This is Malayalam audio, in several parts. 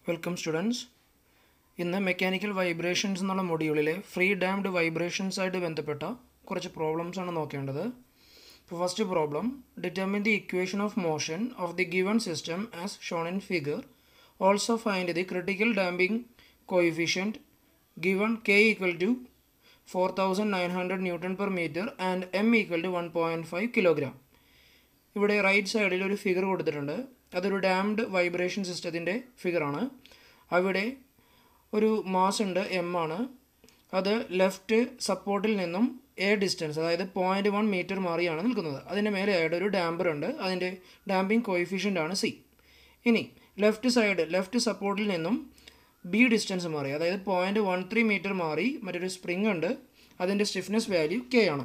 വെൽക്കം സ്റ്റുഡൻസ് ഇന്ന് മെക്കാനിക്കൽ വൈബ്രേഷൻസ് എന്നുള്ള മൊഡ്യൂളിലെ ഫ്രീ ഡാംഡ് വൈബ്രേഷൻസ് ആയിട്ട് ബന്ധപ്പെട്ട കുറച്ച് പ്രോബ്ലംസ് ആണ് നോക്കേണ്ടത് ഇപ്പോൾ first problem determine the equation of motion of the given system as shown in figure also find the critical damping coefficient given k equal to four thousand nine hundred newton per metre and m equal to one point five kilogram ഇവിടെ റൈറ്റ് സൈഡിൽ ഒരു ഫിഗർ കൊടുത്തിട്ടുണ്ട് അതൊരു ഡാംഡ് വൈബ്രേഷൻ സിസ്റ്റത്തിൻ്റെ ഫിഗറാണ് അവിടെ ഒരു മാസ് ഉണ്ട് എം ആണ് അത് ലെഫ്റ്റ് സപ്പോർട്ടിൽ നിന്നും എ ഡിസ്റ്റൻസ് അതായത് പോയിൻറ്റ് വൺ മീറ്റർ മാറിയാണ് നിൽക്കുന്നത് അതിൻ്റെ മേലെയായിട്ട് ഒരു ഡാമ്പർ ഉണ്ട് അതിൻ്റെ ഡാമ്പിംഗ് കോയിഫിഷ്യൻ്റ് ആണ് സി ഇനി ലെഫ്റ്റ് സൈഡ് ലെഫ്റ്റ് സപ്പോർട്ടിൽ നിന്നും ബി ഡിസ്റ്റൻസ് മാറി അതായത് പോയിൻറ്റ് വൺ ത്രീ മീറ്റർ മാറി മറ്റൊരു സ്പ്രിങ് ഉണ്ട് അതിൻ്റെ സ്റ്റിഫ്നെസ് വാല്യൂ കെ ആണ്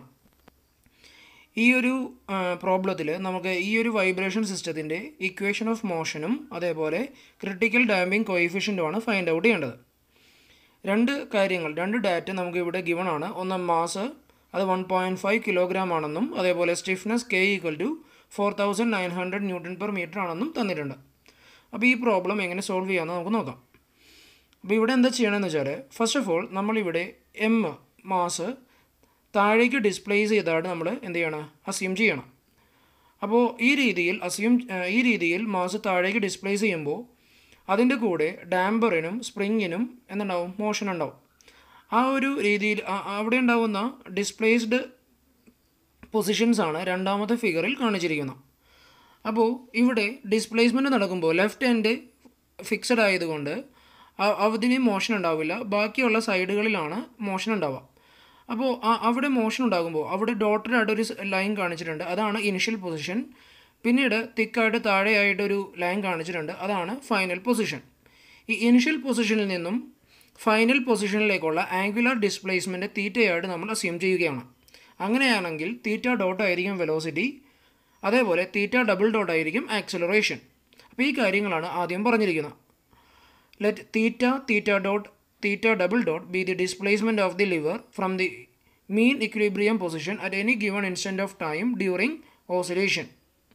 ഈ ഒരു പ്രോബ്ലത്തിൽ നമുക്ക് ഈ ഒരു വൈബ്രേഷൻ സിസ്റ്റത്തിൻ്റെ ഇക്വേഷൻ ഓഫ് മോഷനും അതേപോലെ ക്രിട്ടിക്കൽ ഡാമ്പിംഗ് കോയിഫിഷ്യൻറ്റുമാണ് ഫൈൻഡ് ഔട്ട് ചെയ്യേണ്ടത് രണ്ട് കാര്യങ്ങൾ രണ്ട് ഡാറ്റ നമുക്ക് ഇവിടെ ഗിവൺ ആണ് ഒന്ന് മാസ് അത് വൺ പോയിൻറ്റ് ഫൈവ് കിലോഗ്രാം ആണെന്നും അതേപോലെ stiffness k equal to four thousand nine hundred newton per metre ആണെന്നും തന്നിട്ടുണ്ട് അപ്പോൾ ഈ പ്രോബ്ലം എങ്ങനെ സോൾവ് ചെയ്യാമെന്ന് നമുക്ക് നോക്കാം അപ്പോൾ ഇവിടെ എന്താ ചെയ്യണമെന്ന് വെച്ചാൽ ഫസ്റ്റ് ഓഫ് ഓൾ നമ്മളിവിടെ എം മാസ് താഴേക്ക് ഡിസ്പ്ലേസ് ചെയ്താണ് നമ്മൾ എന്ത് ചെയ്യണം അസ്യൂം ചെയ്യണം അപ്പോൾ ഈ രീതിയിൽ അസ്യൂം ഈ രീതിയിൽ മാസ് താഴേക്ക് ഡിസ്പ്ലേസ് ചെയ്യുമ്പോൾ അതിൻ്റെ കൂടെ ഡാമ്പറിനും സ്പ്രിങ്ങിനും എന്തുണ്ടാവും മോഷൻ ഉണ്ടാവും ആ ഒരു രീതിയിൽ അവിടെ ഉണ്ടാവുന്ന ഡിസ്പ്ലേസ്ഡ് പൊസിഷൻസ് ആണ് രണ്ടാമത്തെ ഫിഗറിൽ കാണിച്ചിരിക്കുന്നത് അപ്പോൾ ഇവിടെ ഡിസ്പ്ലേസ്മെൻറ്റ് നടക്കുമ്പോൾ ലെഫ്റ്റ് ഹാൻഡ് ഫിക്സഡ് ആയതുകൊണ്ട് അതിന് മോഷൻ ഉണ്ടാവില്ല ബാക്കിയുള്ള സൈഡുകളിലാണ് മോഷൻ ഉണ്ടാവുക അപ്പോൾ അവിടെ മോഷൻ ഉണ്ടാകുമ്പോൾ അവിടെ ഡോട്ടഡ് ആയിട്ട് ഒരു ലൈൻ കാണിച്ചിട്ടുണ്ട് അതാണ് ഇനിഷ്യൽ പൊസിഷൻ പിന്നീട് തിക്കായിട്ട് താഴെയായിട്ടൊരു ലൈൻ കാണിച്ചിട്ടുണ്ട് അതാണ് ഫൈനൽ പൊസിഷൻ ഈ ഇനിഷ്യൽ പൊസിഷനിൽ നിന്നും ഫൈനൽ പൊസിഷനിലേക്കുള്ള ആംഗുലർ ഡിസ്പ്ലേസ്മെൻറ്റ് തീറ്റയായിട്ട് നമ്മൾ അസ്യൂം ചെയ്യുകയാണ് അങ്ങനെയാണെങ്കിൽ തീറ്റ ഡോട്ട് ആയിരിക്കും വെലോസിറ്റി അതേപോലെ തീറ്റ ഡബിൾ ഡോട്ട് ആയിരിക്കും ആക്സലറേഷൻ അപ്പോൾ ഈ കാര്യങ്ങളാണ് ആദ്യം പറഞ്ഞിരിക്കുന്നത് let theta theta dot theta double dot be the displacement of the lever from the mean equilibrium position at any given instant of time during oscillation.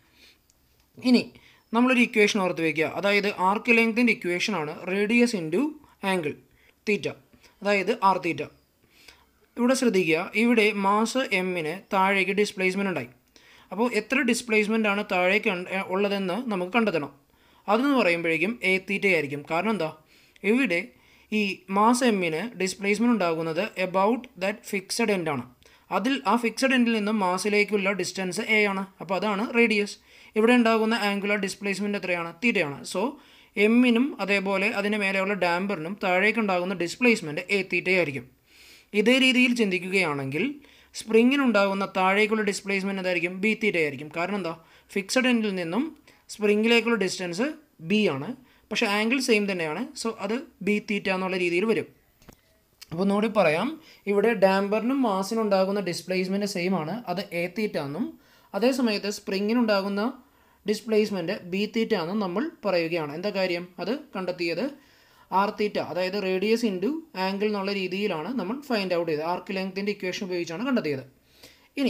ഇനി നമ്മളൊരു ഇക്വേഷൻ ഓർത്ത് വയ്ക്കുക അതായത് ആർക്ക് ലെങ്തിൻ്റെ ഇക്വേഷനാണ് റേഡിയസ് ഇൻറ്റു ആംഗിൾ തീറ്റ അതായത് ആർ തീറ്റ ഇവിടെ ശ്രദ്ധിക്കുക ഇവിടെ മാസ് എമ്മിന് താഴേക്ക് ഡിസ്പ്ലേസ്മെൻ്റ് ഉണ്ടായി അപ്പോൾ എത്ര ഡിസ്പ്ലേസ്മെൻ്റ് ആണ് താഴേക്ക് ഉള്ളതെന്ന് നമുക്ക് കണ്ടെത്തണം അതെന്ന് പറയുമ്പോഴേക്കും എ തീറ്റ ആയിരിക്കും കാരണം എന്താ ഇവിടെ ഈ മാസ് എമ്മിന് ഡിസ്പ്ലേസ്മെൻറ്റ് ഉണ്ടാകുന്നത് എബൌട്ട് ദാറ്റ് ഫിക്സഡ് എൻഡ് ആണ് അതിൽ ആ ഫിക്സഡ് എൻഡിൽ നിന്നും മാസിലേക്കുള്ള ഡിസ്റ്റൻസ് എ ആണ് അപ്പോൾ അതാണ് റേഡിയസ് ഇവിടെ ഉണ്ടാകുന്ന ആംഗുലർ ഡിസ്പ്ലേസ്മെൻറ്റ് എത്രയാണ് തീറ്റയാണ് സോ എമ്മിനും അതേപോലെ അതിന് മേലെയുള്ള ഡാമ്പറിനും താഴേക്കുണ്ടാകുന്ന ഡിസ്പ്ലേസ്മെൻറ്റ് എ തീറ്റയായിരിക്കും ഇതേ രീതിയിൽ ചിന്തിക്കുകയാണെങ്കിൽ സ്പ്രിങ്ങിനുണ്ടാകുന്ന താഴേക്കുള്ള ഡിസ്പ്ലേസ്മെൻറ്റ് എന്തായിരിക്കും ബി തീറ്റയായിരിക്കും കാരണം എന്താ ഫിക്സഡ് എൻഡിൽ നിന്നും സ്പ്രിങ്ങിലേക്കുള്ള ഡിസ്റ്റൻസ് ബി ആണ് പക്ഷേ ആംഗിൾ സെയിം തന്നെയാണ് സോ അത് ബി തീറ്റ എന്നുള്ള രീതിയിൽ വരും അപ്പോൾ ഒന്നുകൂടി പറയാം ഇവിടെ ഡാമ്പറിനും മാസിനും ഉണ്ടാകുന്ന ഡിസ്പ്ലേസ്മെൻറ്റ് സെയിം ആണ് അത് എ തീറ്റ എന്നും അതേ സമയത്ത് സ്പ്രിങ്ങിനുണ്ടാകുന്ന ഡിസ്പ്ലേസ്മെൻറ്റ് ബി തീറ്റ എന്നും നമ്മൾ പറയുകയാണ് എന്താ കാര്യം അത് കണ്ടെത്തിയത് ആർ തീറ്റ അതായത് റേഡിയസ് ഇൻറ്റു ആംഗിൾ എന്നുള്ള രീതിയിലാണ് നമ്മൾ ഫൈൻഡ് ഔട്ട് ചെയ്തത് ആർക്ക് ലെങ്തിൻ്റെ ഇക്വേഷൻ ഉപയോഗിച്ചാണ് കണ്ടെത്തിയത് ഇനി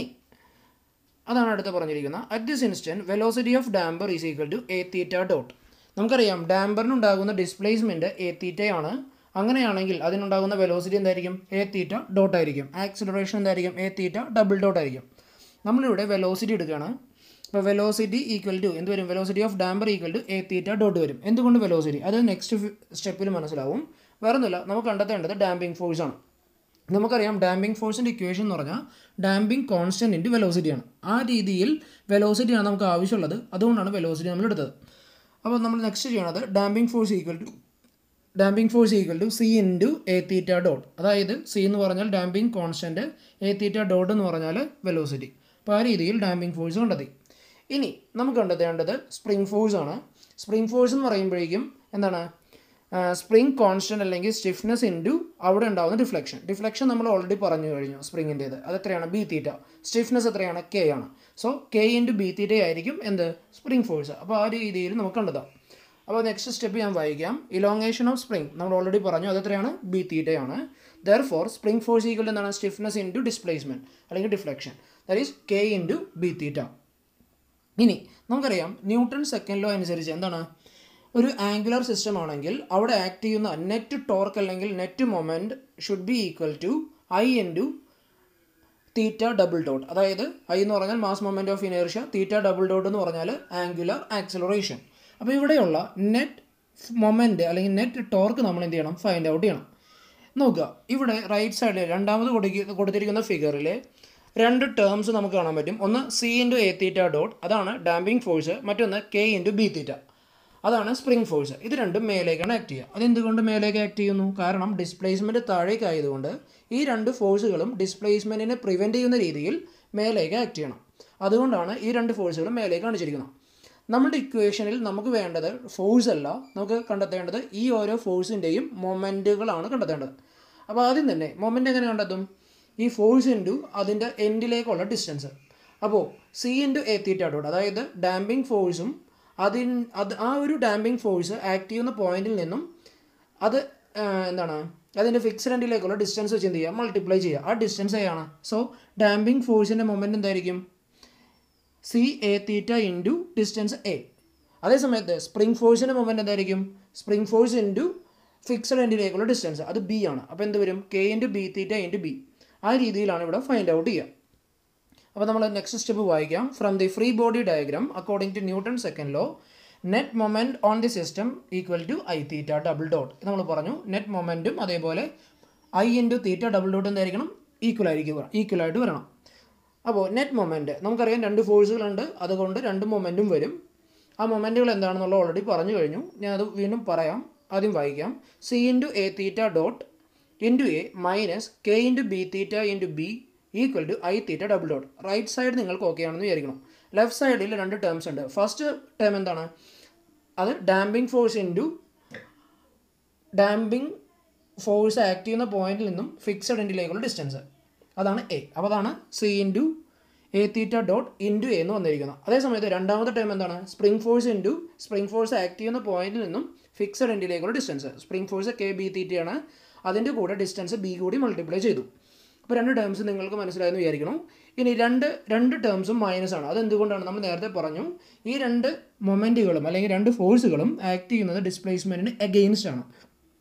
അതാണ് അടുത്ത് പറഞ്ഞിരിക്കുന്നത് at this instant velocity of damper is equal to a theta dot നമുക്കറിയാം ഡാമ്പറിനുണ്ടാകുന്ന ഡിസ്പ്ലേസ്മെൻറ്റ് എ തീറ്റയാണ് അങ്ങനെയാണെങ്കിൽ അതിനുണ്ടാകുന്ന വെലോസിറ്റി എന്തായിരിക്കും എ തീറ്റ ഡോട്ട് ആയിരിക്കും ആക്സിലറേഷൻ എന്തായിരിക്കും എ തീറ്റ ഡബിൾ ഡോട്ട് ആയിരിക്കും നമ്മളിവിടെ വെലോസിറ്റി എടുക്കുകയാണ് അപ്പോൾ വെലോസിറ്റി ഈക്വൽ ടു എന്ത് വരും velocity of damper equal to a theta dot വരും എന്തുകൊണ്ട് വെലോസിറ്റി അത് നെക്സ്റ്റ് സ്റ്റെപ്പിൽ മനസ്സിലാവും വേറൊന്നുമില്ല നമുക്ക് കണ്ടെത്തേണ്ടത് ഡാമ്പിംഗ് ഫോഴ്സ് ആണ് നമുക്കറിയാം ഡാമ്പിംഗ് ഫോഴ്സിൻ്റെ ഇക്വേഷൻ എന്ന് പറഞ്ഞാൽ ഡാമ്പിംഗ് കോൺസ്റ്റൻറ്റ് ഇൻറ്റു വെലോസിറ്റിയാണ് ആ രീതിയിൽ വെലോസിറ്റിയാണ് നമുക്ക് ആവശ്യമുള്ളത് അതുകൊണ്ടാണ് വെലോസിറ്റി നമ്മൾ എടുത്തത് അപ്പോൾ നമ്മൾ നെക്സ്റ്റ് ചെയ്യണത് damping force equal to damping force equal to c into a theta dot അതായത് സി എന്ന് പറഞ്ഞാൽ damping constant a theta dot എന്ന് പറഞ്ഞാൽ വെലോസിറ്റി അപ്പോൾ ആ രീതിയിൽ ഡാമ്പിംഗ് ഫോഴ്സ് കണ്ടെത്തി ഇനി നമുക്ക് കണ്ടെത്തേണ്ടത് സ്പ്രിംഗ് ഫോഴ്സ് ആണ് സ്പ്രിംഗ് ഫോഴ്സ് എന്ന് പറയുമ്പോഴേക്കും എന്താണ് സ്പ്രിംഗ് കോൺസ്റ്റൻറ്റ് അല്ലെങ്കിൽ സ്റ്റിഫ്നെസ് ഇൻറ്റു അവിടെ ഉണ്ടാകുന്ന ഡിഫ്ലക്ഷൻ ഡിഫ്ലക്ഷൻ നമ്മൾ ഓൾറെഡി പറഞ്ഞു കഴിഞ്ഞു സ്പ്രിങ്ങിൻ്റേത് അത് എത്രയാണ് ബി തീറ്റ സ്റ്റിഫ്നെസ് എത്രയാണ് കെ ആണ് so k into b theta ആയിരിക്കും എന്ത് സ്പ്രിംഗ് ഫോഴ്സ് അപ്പോൾ ആ രീതിയിൽ നമുക്ക് കണ്ടെത്താം അപ്പോൾ നെക്സ്റ്റ് സ്റ്റെപ്പ് ഞാൻ വായിക്കാം ഇലോങ്ങേഷൻ ഓഫ് സ്പ്രിംഗ് നമ്മൾ ഓൾറെഡി പറഞ്ഞു അത് എത്രയാണ് ബി തീറ്റയാണ് therefore spring force equal എന്താണ് സ്റ്റിഫ്നെസ് ഇൻറ്റു ഡിസ്പ്ലേസ്മെൻറ്റ് അല്ലെങ്കിൽ deflection that is k into b theta ഇനി നമുക്കറിയാം ന്യൂട്ടൺ സെക്കൻഡ് ലോ അനുസരിച്ച് എന്താണ് ഒരു ആംഗുലർ സിസ്റ്റം ആണെങ്കിൽ അവിടെ ആക്ട് ചെയ്യുന്ന നെറ്റ് ടോർക്ക് അല്ലെങ്കിൽ net moment should be equal to I into theta double dot അതായത് ഐ എന്ന് പറഞ്ഞാൽ mass moment of inertia theta double dot എന്ന് പറഞ്ഞാൽ ആംഗുലർ ആക്സലറേഷൻ അപ്പോൾ ഇവിടെയുള്ള നെറ്റ് മൊമെൻറ്റ് അല്ലെങ്കിൽ നെറ്റ് ടോർക്ക് നമ്മൾ എന്ത് ചെയ്യണം ഫൈൻഡ് ഔട്ട് ചെയ്യണം നോക്കുക ഇവിടെ റൈറ്റ് സൈഡിൽ രണ്ടാമത് കൊടുക്ക കൊടുത്തിരിക്കുന്ന ഫിഗറിൽ രണ്ട് ടേംസ് നമുക്ക് കാണാൻ പറ്റും ഒന്ന് c into a theta dot അതാണ് ഡാമ്പിംഗ് ഫോഴ്സ് മറ്റൊന്ന് കെ ഇൻറ്റു ബി തീറ്റ അതാണ് സ്പ്രിംഗ് ഫോഴ്സ് ഇത് രണ്ടും മേലേക്കാണ് ആക്ട് ചെയ്യുക അതെന്തുകൊണ്ട് മേലേക്ക് ആക്ട് ചെയ്യുന്നു കാരണം ഡിസ്പ്ലേസ്മെൻറ്റ് താഴേക്ക് ആയതുകൊണ്ട് ഈ രണ്ട് ഫോഴ്സുകളും ഡിസ്പ്ലേസ്മെൻറ്റിനെ പ്രിവെൻറ്റ് ചെയ്യുന്ന രീതിയിൽ മേലേക്ക് ആക്ട് ചെയ്യണം അതുകൊണ്ടാണ് ഈ രണ്ട് ഫോഴ്സുകളും മേലേക്ക് കാണിച്ചിരിക്കുന്നത് നമ്മുടെ ഇക്വേഷനിൽ നമുക്ക് വേണ്ടത് ഫോഴ്സ് അല്ല നമുക്ക് കണ്ടെത്തേണ്ടത് ഈ ഓരോ ഫോഴ്സിൻ്റെയും മൊമെൻറ്റുകളാണ് കണ്ടെത്തേണ്ടത് അപ്പോൾ ആദ്യം തന്നെ മൊമെൻ്റ് എങ്ങനെ കണ്ടെത്തും ഈ ഫോഴ്സ് ഇൻറ്റു അതിൻ്റെ എൻഡിലേക്കുള്ള ഡിസ്റ്റൻസ് അപ്പോൾ c into a theta dot അതായത് ഡാമ്പിംഗ് ഫോഴ്സും അതിൻ അത് ആ ഒരു ഡാമ്പിംഗ് ഫോഴ്സ് ആക്ട് ചെയ്യുന്ന പോയിന്റിൽ നിന്നും അത് ആ, എന്താണ് അതിൻ്റെ ഫിക്സ്ഡ് എൻഡിലേക്കുള്ള ഡിസ്റ്റൻസ് വെച്ച് എന്ത് ചെയ്യുക മൾട്ടിപ്ലൈ ചെയ്യുക ആ ഡിസ്റ്റൻസ് ഏതാണ് സോ ഡാമ്പിംഗ് ഫോഴ്സിൻ്റെ മൊമെൻറ്റ് എന്തായിരിക്കും c a theta into distance a അതേസമയത്ത് സ്പ്രിംഗ് ഫോഴ്സിൻ്റെ മൊമെൻറ്റ് എന്തായിരിക്കും സ്പ്രിംഗ് ഫോഴ്സ് ഇൻറ്റു ഫിക്സഡ് എൻഡിലേക്കുള്ള ഡിസ്റ്റൻസ് അത് ബി ആണ് അപ്പോൾ എന്ത് വരും k into b theta into b ആ രീതിയിലാണ് ഇവിടെ ഫൈൻഡ് ഔട്ട് ചെയ്യുക അപ്പോൾ നമ്മൾ നെക്സ്റ്റ് സ്റ്റെപ്പ് വായിക്കാം from the free body diagram according to Newton second law net moment on the system equal to I theta double dot നമ്മൾ പറഞ്ഞു നെറ്റ് മൊമെൻറ്റും അതേപോലെ I into theta double dot എന്തായിരിക്കണം ഈക്വൽ ആയിരിക്കും ഈക്വൽ ആയിട്ട് വരണം അപ്പോൾ നെറ്റ് മൊമെൻറ്റ് നമുക്കറിയാം രണ്ട് ഫോഴ്സുകളുണ്ട് അതുകൊണ്ട് രണ്ട് മൊമെൻറ്റും വരും ആ മൊമെൻറ്റുകൾ എന്താണെന്നുള്ള ഓൾറെഡി പറഞ്ഞു കഴിഞ്ഞു ഞാനത് വീണ്ടും പറയാം ആദ്യം വായിക്കാം c into a theta dot into a minus k into b theta into b equal to I theta double dot right side നിങ്ങൾക്ക് ഓക്കെ ആണെന്ന് വിചാരിക്കണം ലെഫ്റ്റ് സൈഡിൽ രണ്ട് ടേംസ് ഉണ്ട് ഫസ്റ്റ് ടേം എന്താണ് അത് damping force into damping force act ചെയ്യുന്ന പോയിന്റിൽ നിന്നും ഫിക്സഡ് എൻഡിലേക്കുള്ള ഡിസ്റ്റൻസ് അതാണ് എ അപ്പോൾ അതാണ് c into a theta dot into എന്ന് വന്നിരിക്കുന്നത് അതേസമയത്ത് രണ്ടാമത്തെ ടൈം എന്താണ് spring force into spring force act ചെയ്യുന്ന പോയിന്റിൽ നിന്നും ഫിക്സഡ് എൻഡിലേക്കുള്ള distance spring force k b തീറ്റയാണ് അതിൻ്റെ കൂടെ ഡിസ്റ്റൻസ് ബി കൂടി മൾട്ടിപ്ലൈ ചെയ്തു അപ്പോൾ രണ്ട് ടേംസ് നിങ്ങൾക്ക് മനസ്സിലായെന്ന് വിചാരിക്കണം ഇനി രണ്ട് രണ്ട് ടേംസും മൈനസ് ആണ് അതെന്തുകൊണ്ടാണ് നമ്മൾ നേരത്തെ പറഞ്ഞു ഈ രണ്ട് മൊമെൻറ്റുകളും അല്ലെങ്കിൽ രണ്ട് ഫോഴ്സുകളും ആക്ട് ചെയ്യുന്നത് ഡിസ്പ്ലേസ്മെൻറ്റിന് എഗെയിൻസ്റ്റ് ആണ്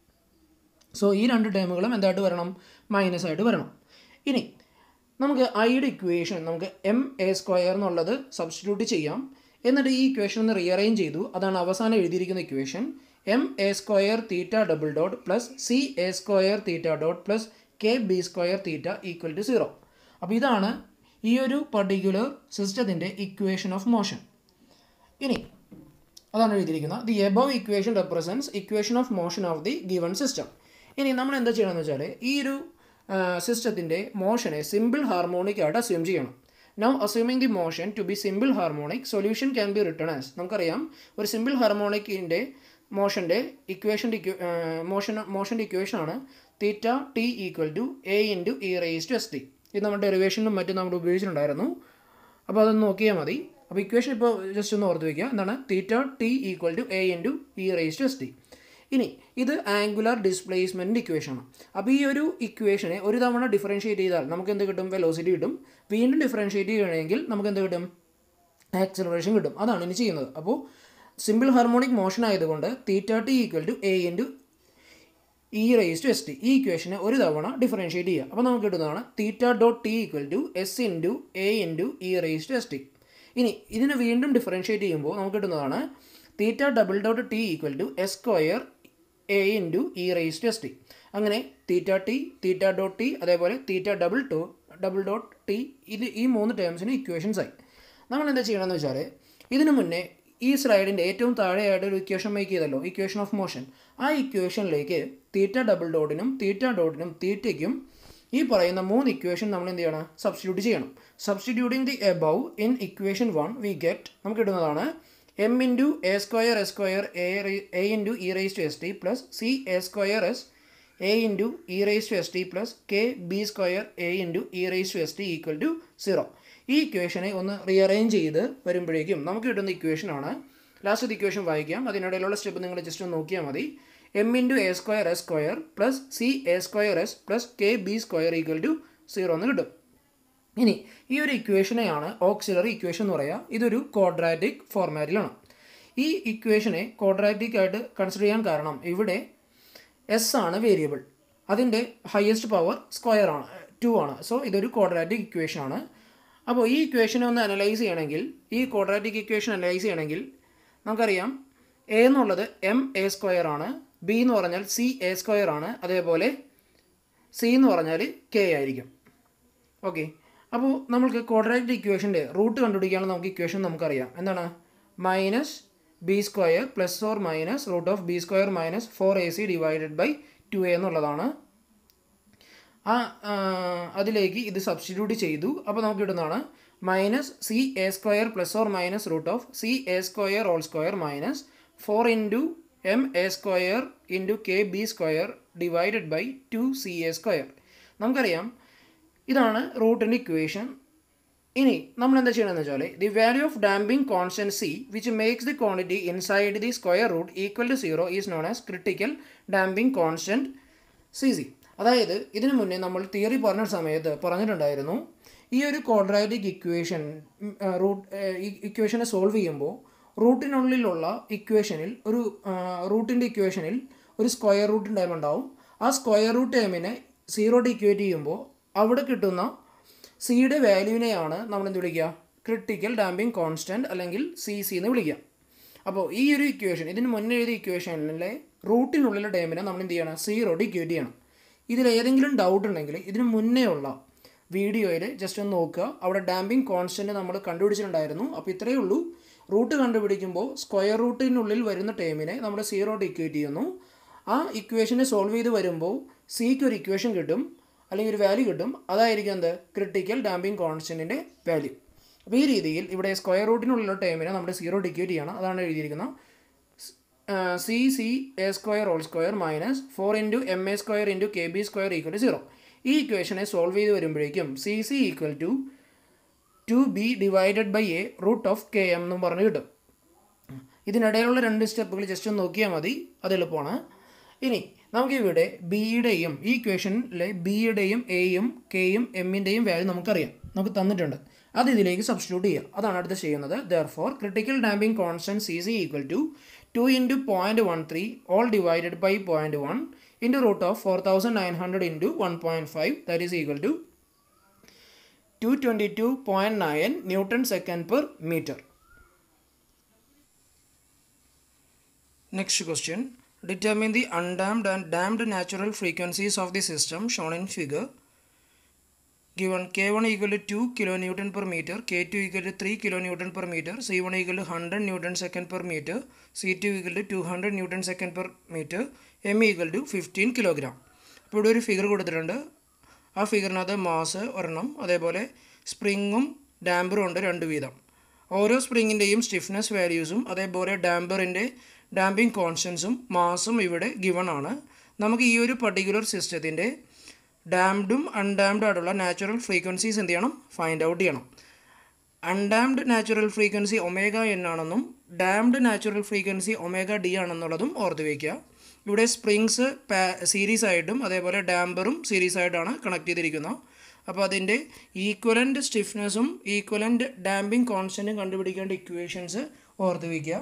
സോ ഈ രണ്ട് ടേമുകളും എന്തായിട്ട് വരണം മൈനസ് ആയിട്ട് വരണം ഇനി നമുക്ക് ഐയുടെ ഇക്വേഷൻ നമുക്ക് എം എ സ്ക്വയർ എന്നുള്ളത് സബ്സ്റ്റിറ്റ്യൂട്ട് ചെയ്യാം എന്നിട്ട് ഈ ഇക്വേഷൻ ഒന്ന് റീഅറേഞ്ച് ചെയ്തു അതാണ് അവസാനം എഴുതിയിരിക്കുന്ന equation m a square theta double dot plus c a square theta dot plus k b square theta equal to zero അപ്പോൾ ഇതാണ് ഈ ഒരു പർട്ടിക്കുലർ സിസ്റ്റത്തിൻ്റെ ഇക്വേഷൻ ഓഫ് മോഷൻ ഇനി അതാണ് എഴുതിയിരിക്കുന്നത് the above equation represents equation of motion of the given system ഇനി നമ്മൾ എന്താ ചെയ്യണമെന്ന് വെച്ചാൽ ഈ ഒരു സിസ്റ്റത്തിൻ്റെ മോഷനെ സിമ്പിൾ ഹാർമോണിക് ആയിട്ട് അസ്യൂം ചെയ്യണം now assuming the motion to be simple harmonic solution can be written as നമുക്കറിയാം ഒരു സിമ്പിൾ ഹാർമോണിക്കിൻ്റെ മോഷൻ്റെ ഇക്വേഷൻ്റെ മോഷൻ മോഷൻ്റെ ഇക്വേഷനാണ് theta t equal to a into e raise to s t ഇത് നമ്മുടെ ഡെറിവേഷനിലും മറ്റും നമ്മൾ ഉപയോഗിച്ചിട്ടുണ്ടായിരുന്നു അപ്പോൾ അതൊന്ന് നോക്കിയാൽ മതി അപ്പോൾ ഇക്വേഷൻ ഇപ്പോൾ ജസ്റ്റ് ഒന്ന് ഓർത്ത് വയ്ക്കുക എന്താണ് theta t equal to a into e raise to s t ഇനി ഇത് ആംഗുലർ ഡിസ്പ്ലേസ്മെൻറ്റിൻ്റെ ഇക്വേഷനാണ് അപ്പോൾ ഈ ഒരു ഇക്വേഷനെ ഒരു തവണ ഡിഫറൻഷ്യേറ്റ് ചെയ്താൽ നമുക്ക് എന്ത് കിട്ടും വെലോസിറ്റി കിട്ടും വീണ്ടും ഡിഫറൻഷ്യേറ്റ് ചെയ്യണമെങ്കിൽ നമുക്ക് എന്ത് കിട്ടും ആക്സലറേഷൻ കിട്ടും അതാണ് ഇനി ചെയ്യുന്നത് അപ്പോൾ സിമ്പിൾ ഹാർമോണിക് മോഷൻ ആയതുകൊണ്ട് theta t equal to a into e raise to s t ഈ ഇക്വേഷനെ ഒരു തവണ ഡിഫറൻഷ്യേറ്റ് ചെയ്യുക അപ്പോൾ നമുക്ക് കിട്ടുന്നതാണ് theta dot t equal to s into a into e raise to s t ഇനി ഇതിനെ വീണ്ടും ഡിഫറൻഷ്യേറ്റ് ചെയ്യുമ്പോൾ നമുക്ക് കിട്ടുന്നതാണ് theta double dot t equal to s square a into e raise to s t അങ്ങനെ theta t theta dot t അതേപോലെ theta double to double dot t ഇത് ഈ മൂന്ന് ടേംസിന് ഇക്വേഷൻസ് ആയി നമ്മൾ എന്താ ചെയ്യണമെന്ന് വെച്ചാൽ ഇതിനു മുന്നേ ഈ സ്ലൈഡിൻ്റെ ഏറ്റവും താഴെയായിട്ട് ഒരു ഇക്വേഷൻ മേക്ക് ചെയ്തല്ലോ ഇക്വേഷൻ ഓഫ് മോഷൻ ആ ഇക്വേഷനിലേക്ക് തീറ്റ ഡബിൾ ഡോട്ടിനും തീറ്റ ഡോട്ടിനും തീറ്റയ്ക്കും ഈ പറയുന്ന മൂന്ന് ഇക്വേഷൻ നമ്മൾ എന്ത് ചെയ്യണം സബ്സ്റ്റിറ്റ്യൂട്ട് ചെയ്യണം substituting the above in equation one we get നമുക്ക് കിട്ടുന്നതാണ് m into a square s square a a into e raise to s t plus c a square s a into e raise to s t plus k b square a into e raise to s t equal to zero ഈ ഇക്വേഷനെ ഒന്ന് റീഅറേഞ്ച് ചെയ്ത് വരുമ്പോഴേക്കും നമുക്ക് കിട്ടുന്ന ഇക്വേഷനാണ് ലാസ്റ്റ് ഇക്വേഷൻ വായിക്കാം അതിനിടയിലുള്ള സ്റ്റെപ്പ് നിങ്ങൾ ജസ്റ്റ് ഒന്ന് നോക്കിയാൽ മതി m into a square s square plus c a square s plus k b square equal to zero എന്ന് കിട്ടും ഇനി ഈ ഒരു ഇക്വേഷനെയാണ് ഓക്സിലറി ഇക്വേഷൻ എന്ന് പറയുക ഇതൊരു ക്വാഡ്രാറ്റിക് ഫോർമാറ്റിലാണ് ഈ ഇക്വേഷനെ ക്വാഡ്രാറ്റിക് ആയിട്ട് കൺസിഡർ ചെയ്യാൻ കാരണം ഇവിടെ എസ് ആണ് വേരിയബിൾ അതിൻ്റെ ഹയസ്റ്റ് പവർ സ്ക്വയർ ആണ് ടു ആണ് സോ ഇതൊരു ക്വാഡ്രാറ്റിക് ഇക്വേഷൻ ആണ് അപ്പോൾ ഈ ഇക്വേഷനെ ഒന്ന് അനലൈസ് ചെയ്യണമെങ്കിൽ ഈ ക്വാഡ്രാറ്റിക് ഇക്വേഷൻ അനലൈസ് ചെയ്യണമെങ്കിൽ നമുക്കറിയാം എ എന്നുള്ളത് എം എ സ്ക്വയർ ആണ് ബി എന്ന് പറഞ്ഞാൽ സി എ സ്ക്വയർ ആണ് അതേപോലെ സി എന്ന് പറഞ്ഞാൽ കെ ആയിരിക്കും ഓക്കെ അപ്പോൾ നമ്മൾക്ക് ക്വാഡ്രാറ്റിക് ഇക്വേഷൻ്റെ റൂട്ട് കണ്ടുപിടിക്കാനുള്ള നമുക്ക് ഇക്വേഷൻ നമുക്കറിയാം എന്താണ് minus b square plus or minus root of b square minus four a c divided by two a എന്നുള്ളതാണ് ആ ആ, അതിലേക്ക് ഇത് സബ്സ്റ്റിറ്റ്യൂട്ട് ചെയ്തു അപ്പോൾ നമുക്ക് കിട്ടുന്നതാണ് minus c a square plus or minus root of c a square all square minus four into m a square into k b square divided by two c a square നമുക്കറിയാം ഇതാണ് റൂട്ടിൻ്റെ ഇക്വേഷൻ ഇനി നമ്മൾ എന്താ ചെയ്യണമെന്ന് വെച്ചാൽ the value of damping constant c which makes the quantity inside the square root equal to zero is known as critical damping constant c c അതായത് ഇതിനു മുന്നേ നമ്മൾ തിയറി പറഞ്ഞ സമയത്ത് പറഞ്ഞിട്ടുണ്ടായിരുന്നു ഈ ഒരു ക്വാഡ്രാറ്റിക് ഇക്വേഷൻ റൂട്ട് ഇക്വേഷനെ സോൾവ് ചെയ്യുമ്പോൾ റൂട്ടിനുള്ളിലുള്ള ഇക്വേഷനിൽ ഒരു റൂട്ടിൻ്റെ ഇക്വേഷനിൽ ഒരു സ്ക്വയർ റൂട്ട് ടൈം ഉണ്ടാവും ആ സ്ക്വയർ റൂട്ട് ടൈമിനെ സീറോട്ട് ഇക്വേറ്റ് ചെയ്യുമ്പോൾ അവിടെ കിട്ടുന്ന സിയുടെ വാല്യൂവിനെയാണ് നമ്മൾ എന്ത് വിളിക്കുക ക്രിട്ടിക്കൽ ഡാമ്പിംഗ് കോൺസ്റ്റൻറ്റ് അല്ലെങ്കിൽ സി സി എന്ന് വിളിക്കുക അപ്പോൾ ഈ ഒരു ഇക്വേഷൻ ഇതിന് മുന്നേ എഴുതിയ ഇക്വേഷനിലെ റൂട്ടിനുള്ളിലെ ടൈമിനെ നമ്മൾ എന്ത് ചെയ്യണം സീറോട്ട് ഇക്വേറ്റ് ചെയ്യണം ഇതിൽ ഏതെങ്കിലും ഡൗട്ട് ഉണ്ടെങ്കിൽ ഇതിന് മുന്നേ ഉള്ള വീഡിയോയിൽ ജസ്റ്റ് ഒന്ന് നോക്കുക അവിടെ ഡാമ്പിംഗ് കോൺസ്റ്റൻറ്റ് നമ്മൾ കണ്ടുപിടിച്ചിട്ടുണ്ടായിരുന്നു അപ്പോൾ ഇത്രയേ ഉള്ളൂ റൂട്ട് കണ്ടുപിടിക്കുമ്പോൾ സ്ക്വയർ റൂട്ടിനുള്ളിൽ വരുന്ന ടേമിനെ നമ്മൾ സീറോട്ട് ഇക്വേറ്റ് ചെയ്യുന്നു ആ ഇക്വേഷനെ സോൾവ് ചെയ്ത് വരുമ്പോൾ സിക്ക് ഒരു ഇക്വേഷൻ കിട്ടും അല്ലെങ്കിൽ ഒരു വാല്യൂ കിട്ടും അതായിരിക്കും എന്ത് ക്രിട്ടിക്കൽ ഡാമ്പിംഗ് കോൺസ്റ്റൻറ്റിൻ്റെ വാല്യൂ അപ്പോൾ ഈ രീതിയിൽ ഇവിടെ സ്ക്വയർ റൂട്ടിനുള്ള ടൈമിനെ നമ്മൾ സീറോ ഡിക്വേറ്റ് ചെയ്യണം അതാണ് എഴുതിയിരിക്കുന്നത് c c a square all square minus four into m a square into k b square equal to zero ഈ ഇക്വേഷനെ സോൾവ് ചെയ്ത് വരുമ്പോഴേക്കും c c equal to two b divided by a root of k m എന്നും പറഞ്ഞ് കിട്ടും ഇതിനിടയിലുള്ള രണ്ട് സ്റ്റെപ്പുകൾ ജസ്റ്റ് ഒന്ന് നോക്കിയാൽ മതി അത് എളുപ്പമാണ് ഇനി നമുക്കിവിടെ ബിയുടെയും ഈ ഇക്വേഷനിലെ ബിയുടെയും എയും കെയും എമ്മിൻ്റെയും വാല്യൂ നമുക്കറിയാം നമുക്ക് തന്നിട്ടുണ്ട് അത് ഇതിലേക്ക് സബ്സ്റ്റിറ്റ്യൂട്ട് ചെയ്യുക അതാണ് അടുത്ത് ചെയ്യുന്നത് therefore critical damping constant c c equal to two into point one three all divided by point one into root of four thousand nine hundred into one point five that is equal to two twenty two point nine newton second per metre Next question. Determine the undamped and damped natural frequencies of the system shown in figure. Given K1 equal to 2 kilonewton per meter, K2 equal to 3 kilonewton per meter, C1 equal to 100 newton second per meter, C2 equal to 200 newton second per meter, M equal to 15 kilogram. അപ്പോൾ ഇവിടെ ഒരു ഫിഗർ കൊടുത്തിട്ടുണ്ട് ആ ഫിഗറിനകത്ത് മാസ് ഒരെണ്ണം അതേപോലെ സ്പ്രിങ്ങും ഡാമ്പറും ഉണ്ട് രണ്ട് വീതം ഓരോ സ്പ്രിങ്ങിൻ്റെയും സ്റ്റിഫ്നെസ് വാല്യൂസും അതേപോലെ ഡാമ്പറിൻ്റെ ഡാമ്പിംഗ് കോൺസ്റ്റൻസും മാസും ഇവിടെ ഗിവൺ ആണ് നമുക്ക് ഈ ഒരു പർട്ടിക്കുലർ സിസ്റ്റത്തിൻ്റെ ഡാംഡും അൺഡാംഡ് ആയിട്ടുള്ള നാച്ചുറൽ ഫ്രീക്വൻസീസ് എന്ത് ചെയ്യണം ഫൈൻഡ് ഔട്ട് ചെയ്യണം undamped natural frequency omega n ആണെന്നും damped natural frequency omega d ആണെന്നുള്ളതും ഓർത്ത് വയ്ക്കുക ഇവിടെ സ്പ്രിങ്സ് സീരീസ് ആയിട്ടും അതേപോലെ ഡാമ്പറും സീരീസ് ആയിട്ടാണ് കണക്ട് ചെയ്തിരിക്കുന്നത് അപ്പോൾ അതിൻ്റെ ഈക്വലൻ്റ് സ്റ്റിഫ്നെസ്സും ഈക്വലൻ്റ് ഡാമ്പിംഗ് കോൺസ്റ്റൻറ്റും കണ്ടുപിടിക്കേണ്ട ഇക്വേഷൻസ് ഓർത്ത് വയ്ക്കുക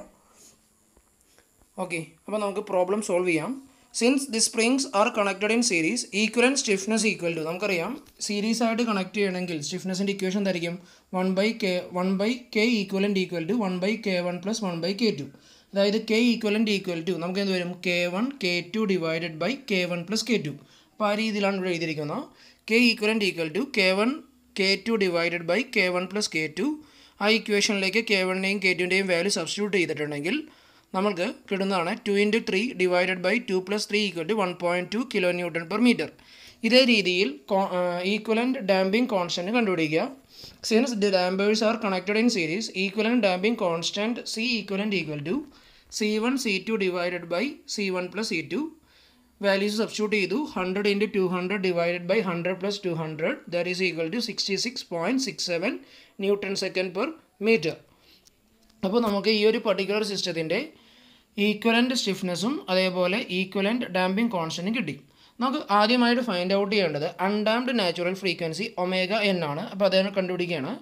ഓക്കെ അപ്പോൾ നമുക്ക് പ്രോബ്ലം സോൾവ് ചെയ്യാം since the springs are connected in series equivalent stiffness equal to നമുക്കറിയാം സീരീസ് ആയിട്ട് കണക്ട് ചെയ്യണമെങ്കിൽ സ്റ്റിഫ്നെസ്സിൻ്റെ ഇക്വേഷൻ എന്തായിരിക്കും one by k one by k equivalent equal to one by k one plus one by k two അതായത് കെ ഈക്വലൻ്റ് ഈക്വൽ ടു നമുക്ക് എന്ത് വരും k one k two divided by k one plus k two അപ്പോൾ ആ രീതിയിലാണ് ഇവിടെ എഴുതിയിരിക്കുന്നത് k equivalent equal to k one k two divided by k one plus k two ആ ഇക്വേഷനിലേക്ക് കെ വണ്ണിൻ്റെയും കെ ടുവിൻ്റെയും വാല്യൂ സബ്സ്റ്റിറ്റ്യൂട്ട് ചെയ്തിട്ടുണ്ടെങ്കിൽ നമുക്ക് കിട്ടുന്നതാണ് two into three divided by two plus three equal to one point two kilo newton per metre ഇതേ രീതിയിൽ ഈക്വലൻ്റ് ഡാമ്പിംഗ് കോൺസ്റ്റൻറ്റ് കണ്ടുപിടിക്കുക since the dampers are connected in series equivalent damping constant C equivalent equal to c one c two divided by c one plus c two values substitute ചെയ്തു hundred into two hundred divided by hundred plus two hundred that is equal to sixty six point six seven newton second per metre അപ്പോൾ നമുക്ക് ഈ ഒരു പർട്ടിക്കുലർ സിസ്റ്റത്തിൻ്റെ ഈക്വലൻ്റ് സ്റ്റിഫ്നെസ്സും അതേപോലെ ഈക്വലൻ്റ് ഡാമ്പിംഗ് കോൺസ്റ്റൻറ്റും കിട്ടി നമുക്ക് ആദ്യമായിട്ട് ഫൈൻഡ് ഔട്ട് ചെയ്യേണ്ടത് undamped natural frequency omega n ആണ് അപ്പോൾ അതിനെ കണ്ടുപിടിക്കുകയാണ്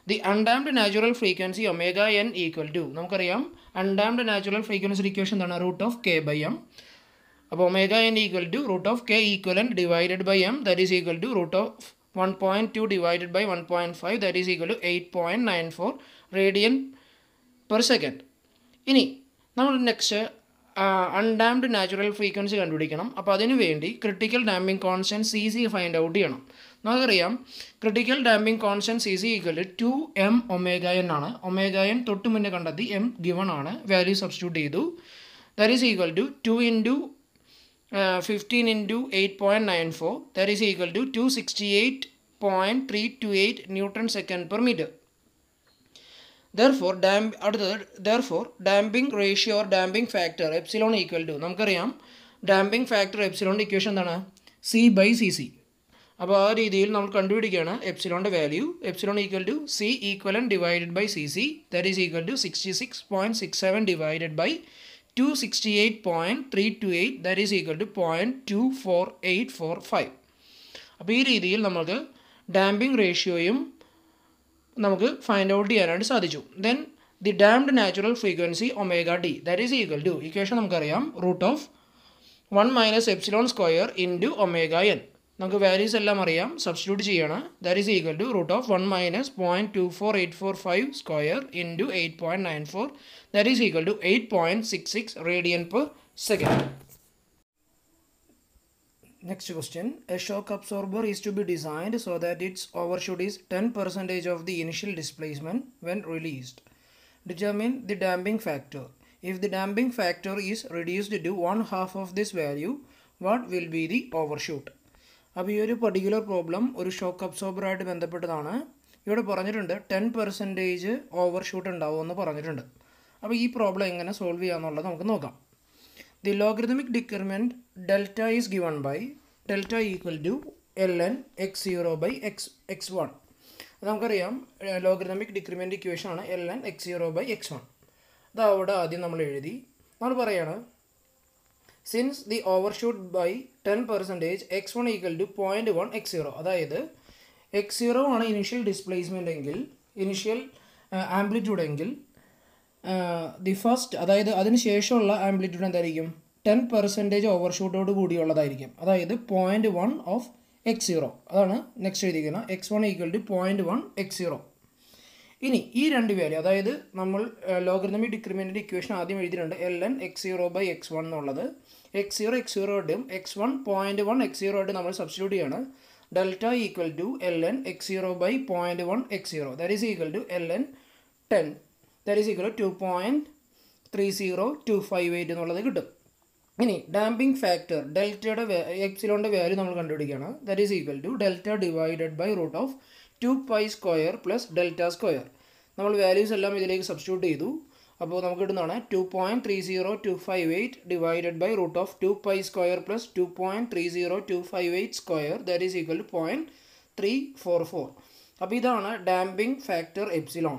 the undamped natural frequency omega n equal to നമുക്കറിയാം അൺഡാംഡ് നാച്ചുറൽ ഫ്രീക്വൻസി ഇക്വേഷൻ എന്താണ് root of k by m അപ്പോൾ omega n equal to root of k equivalent divided by m that is equal to root of one point two divided by one point five that is equal to eight point nine four radian per second ഇനി നമ്മൾ നെക്സ്റ്റ് അൺഡാംഡ് നാച്ചുറൽ ഫ്രീക്വൻസി കണ്ടുപിടിക്കണം അപ്പോൾ അതിന് വേണ്ടി critical damping constant c c find out ചെയ്യണം നമുക്കറിയാം critical damping constant c c equal to m omega n ആണ് ഒമേഗ എൻ തൊട്ട് മുന്നേ കണ്ടെത്തി എം ഗിവൺ ആണ് വാല്യൂ സബ്സ്റ്റിറ്റ്യൂട്ട് ചെയ്തു that is equal to two into fifteen into eight point nine four that is equal to two sixty eight point three two eight newton second per metre therefore damp അടുത്തത് therefore damping ratio or damping factor epsilon equal to നമുക്കറിയാം ഡാമ്പിംഗ് ഫാക്ടർ എപ്സിലോണിൻ്റെ ഇക്വേഷൻ എന്താണ് സി ബൈ സി സി അപ്പോൾ ആ രീതിയിൽ നമ്മൾ കണ്ടുപിടിക്കുകയാണ് എപ്സിലോണിൻ്റെ value epsilon equal to c equivalent divided by c c that is equal to sixty six point six seven divided by two sixty eight point three two eight that is equal to point two four eight four five അപ്പോൾ ഈ രീതിയിൽ നമുക്ക് ഡാമ്പിംഗ് റേഷ്യോയും നമുക്ക് ഫൈൻഡ് ഔട്ട് ചെയ്യാനായിട്ട് സാധിച്ചു then the damped natural frequency omega d that is equal to equation നമുക്കറിയാം root of one minus epsilon square into omega n നമുക്ക് വാല്യൂസ് എല്ലാം അറിയാം സബ്സ്റ്റിറ്റ്യൂട്ട് ചെയ്യണം that is equal to root of one minus point two four eight four five square into eight point nine four that is equal to eight point six six radian per second Next question. A shock absorber is to be designed so that its overshoot is 10% of the initial displacement when released. Determine the damping factor. If the damping factor is reduced to one half of this value, what will be the overshoot? അപ്പോൾ ഈ ഒരു പർട്ടിക്കുലർ പ്രോബ്ലം ഒരു ഷോക്ക് അബ്സോർബറായിട്ട് ബന്ധപ്പെട്ടതാണ് ഇവിടെ പറഞ്ഞിട്ടുണ്ട് ടെൻ പെർസെൻറ്റേജ് ഓവർഷൂട്ട് ഉണ്ടാവുമെന്ന് പറഞ്ഞിട്ടുണ്ട് അപ്പോൾ ഈ പ്രോബ്ലം എങ്ങനെ സോൾവ് ചെയ്യാമെന്നുള്ളത് നമുക്ക് നോക്കാം The logarithmic decrement delta is given by delta equal to ln x0 by x x1. നമുക്കറിയാം ലോഗറിതമിക് ഡിക്രിമെൻ്റ് ഇക്വേഷൻ ആണ് l n x zero by x one അത് അവിടെ ആദ്യം നമ്മൾ എഴുതി നമ്മൾ പറയാണ് since the overshoot by ten percentage x one equal to point one x zero അതായത് എക്സ് സീറോ ആണ് ഇനിഷ്യൽ ഡിസ്പ്ലേസ്മെൻ്റ് എങ്കിൽ ഇനിഷ്യൽ ആംപ്ലിറ്റ്യൂഡ് എങ്കിൽ ദി ഫസ്റ്റ് അതായത് അതിന് ശേഷമുള്ള ആംപ്ലിറ്റ്യൂഡ് എന്തായിരിക്കും ടെൻ പെർസെൻറ്റേജ് ഓവർഷൂട്ടോട് കൂടിയുള്ളതായിരിക്കും അതായത് point one of x zero അതാണ് നെക്സ്റ്റ് എഴുതിയിരിക്കുന്നത് x one equal to point one x zero ഇനി ഈ രണ്ട് വാല്യൂ അതായത് നമ്മൾ ലോഗറിതമിക് ഡിക്രിമെൻറ്റിൻ്റെ ഇക്വേഷൻ ആദ്യം എഴുതിയിട്ടുണ്ട് l n x zero by x one എന്നുള്ളത് എക്സ് സീറോ എക്സ് സീറോ ഇടും x one point one x zero ആയിട്ട് നമ്മൾ സബ്സ്റ്റിറ്റ്യൂട്ട് ചെയ്യാണ് delta equal to l n x zero by point one x zero that is equal to l n ten that is equal to point three zero two five eight എന്നുള്ളത് കിട്ടും ഇനി ഡാമ്പിംഗ് ഫാക്ടർ ഡെൽറ്റയുടെ എക്സിലോൻ്റെ വാല്യൂ നമ്മൾ കണ്ടുപിടിക്കുകയാണ് that is equal to delta divided by root of two pi square plus delta square നമ്മൾ വാല്യൂസ് എല്ലാം ഇതിലേക്ക് സബ്സ്റ്റിറ്റ്യൂട്ട് ചെയ്തു അപ്പോൾ നമുക്ക് കിട്ടുന്നതാണ് two point three zero two five eight divided by root of two pi square plus two point three zero two five eight square that is equal to point three four four അപ്പോൾ ഇതാണ് ഡാമ്പിംഗ് ഫാക്ടർ എപ്സിലോൺ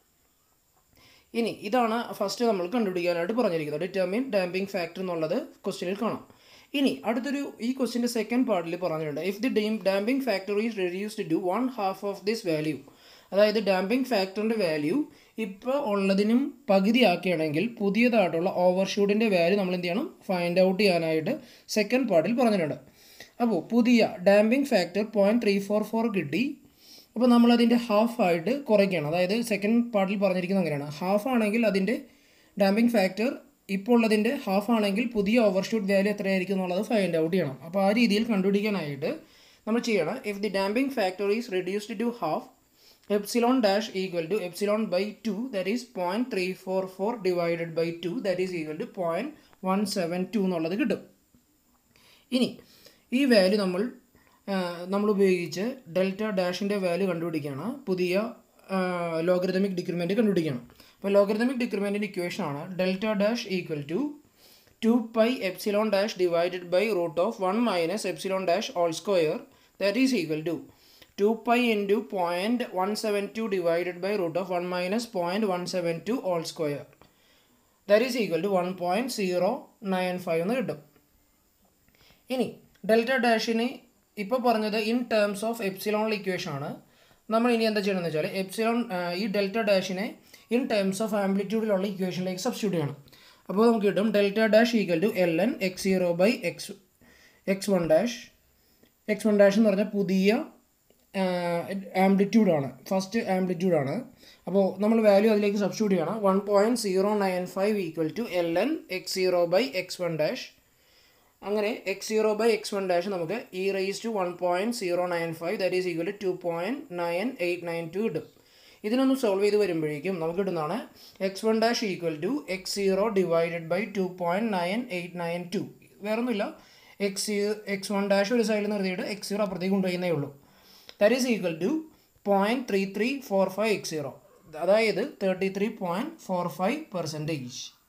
ഇനി ഇതാണ് ഫസ്റ്റ് നമ്മൾ കണ്ടുപിടിക്കാനായിട്ട് പറഞ്ഞിരിക്കുന്നത് ഡിറ്റർമിൻ ഡാമ്പിംഗ് ഫാക്ടർ എന്നുള്ളത് ക്വസ്റ്റ്യനിൽ കാണാം ഇനി അടുത്തൊരു ഈ ക്വസ്റ്റിൻ്റെ സെക്കൻഡ് പാർട്ടിൽ പറഞ്ഞിട്ടുണ്ട് ഇഫ് ദി ഡീം damping factor is reduced to one half of this value അതായത് ഡാമ്പിംഗ് ഫാക്ടറിൻ്റെ വാല്യൂ ഇപ്പോൾ ഉള്ളതിനും പകുതിയാക്കുകയാണെങ്കിൽ പുതിയതായിട്ടുള്ള ഓവർഷൂട്ടിൻ്റെ വാല്യൂ നമ്മൾ എന്ത് ചെയ്യണം ഫൈൻഡ് ഔട്ട് ചെയ്യാനായിട്ട് സെക്കൻഡ് പാർട്ടിൽ പറഞ്ഞിട്ടുണ്ട് അപ്പോൾ പുതിയ damping factor point three four four കിട്ടി അപ്പോൾ നമ്മളതിൻ്റെ ഹാഫ് ആയിട്ട് കുറയ്ക്കുകയാണ് അതായത് സെക്കൻഡ് പാർട്ടിൽ പറഞ്ഞിരിക്കുന്നത് അങ്ങനെയാണ് ഹാഫ് ആണെങ്കിൽ അതിൻ്റെ ഡാമ്പിംഗ് ഫാക്ടർ ഇപ്പോൾ ഉള്ളതിൻ്റെ ഹാഫ് ആണെങ്കിൽ പുതിയ ഓവർഷൂട്ട് വാല്യൂ എത്രയായിരിക്കും എന്നുള്ളത് ഫൈൻഡ് ഔട്ട് ചെയ്യണം അപ്പോൾ ആ രീതിയിൽ കണ്ടുപിടിക്കാനായിട്ട് നമ്മൾ ചെയ്യണം if the damping factor is reduced to half epsilon dash equal to epsilon by two that is point three four four divided by two that is equal to point one seven two എന്നുള്ളത് കിട്ടും ഇനി ഈ വാല്യൂ നമ്മൾ നമ്മൾ ഉപയോഗിച്ച് ഡെൽറ്റ ഡാഷിൻ്റെ വാല്യൂ കണ്ടുപിടിക്കുകയാണ് പുതിയ ലോഗറിതമിക് ഡിക്രിമെൻറ്റ് കണ്ടുപിടിക്കണം അപ്പോൾ ലോഗറിതമിക് ഡിക്രിമെൻറ്റിൻ്റെ ഇക്വേഷൻ ആണ് delta dash equal to two pi epsilon dash divided by root of one minus epsilon dash all square that is equal to two pi into point one seven two divided by root of one minus point one seven two all square that is equal to one point zero nine five എന്ന് കിട്ടും ഇനി ഡെൽറ്റ ഡാഷിന് ഇപ്പോൾ പറഞ്ഞത് in terms of epsilon equation ആണ് നമ്മൾ ഇനി എന്താ ചെയ്യണമെന്ന് വെച്ചാൽ എപ്സിലോൺ ഈ ഡെൽറ്റ ഡാഷിനെ ഇൻ ടേംസ് ഓഫ് ആംപ്ലിറ്റ്യൂഡിലുള്ള ഇക്വേഷനിലേക്ക് സബ്സ്റ്റിറ്റ്യൂട്ട് ചെയ്യണം അപ്പോൾ നമുക്ക് കിട്ടും delta dash equal to l n x zero by x x one dash x one dash എന്ന് പറഞ്ഞാൽ പുതിയ ആംപ്ലിറ്റ്യൂഡാണ് ഫസ്റ്റ് ആംപ്ലിറ്റ്യൂഡാണ് അപ്പോൾ നമ്മൾ വാല്യൂ അതിലേക്ക് സബ്സ്റ്റിറ്റ്യൂട്ട് ചെയ്യണം one point zero nine five equal to l n x zero by x one dash അങ്ങനെ x zero by x one dash നമുക്ക് e raise to one point zero nine five that is equal to two point nine eight nine two കിട്ടും ഇതിനൊന്ന് സോൾവ് ചെയ്ത് വരുമ്പോഴേക്കും നമുക്ക് കിട്ടുന്നതാണ് x one dash equal to x zero divided by two point nine eight nine two വേറൊന്നുമില്ല എക്സ് എക്സ് വൺ ഡാഷ് ഒരു സൈഡിൽ നിർത്തിയിട്ട് എക്സ് സീറോ അപ്പുറത്തേക്ക് കൊണ്ടുപോയിരുന്നേ ഉള്ളൂ that is equal to point three three four five x zero അതായത് thirty three point four five percentage